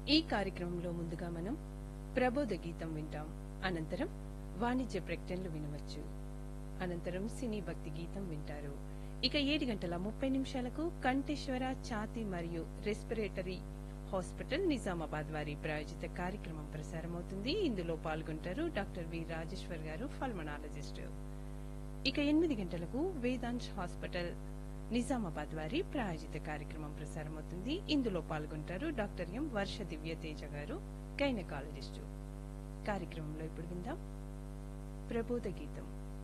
ఈ కార్యక్రమంలో ముందుగా మనం ప్రబోధ గీతం వింటాం అనంతరం వాణిజ్య ప్రకటనలు వినవచ్చు అనంతరం సినీ భక్తి గీతం వింటారు ఇక ఏడు గంటల ముప్పై నిమిషాలకు కంఠేశ్వర ఛాతి మరియు రెస్పిరేటరీ హాస్పిటల్ నిజామాబాద్ వారి ప్రాయోజిత కార్యక్రమం ప్రసారమవుతుంది ఇందులో పాల్గొంటారు డాక్టర్ వి రాజేశ్వర్ గారు పల్మనాలజిస్ట్ ఇక ఎనిమిది గంటలకు వేదాంశ్ హాస్పిటల్ నిజామాబాద్ వారి ప్రాయోజిత కార్యక్రమం ప్రసారమవుతుంది ఇందులో పాల్గొంటారు డాక్టర్ ఎం వర్ష దివ్య తేజ గారు గైనకాలజిస్టు కార్యక్రమంలో ఇప్పుడు విందాం ప్రబోధ గీతం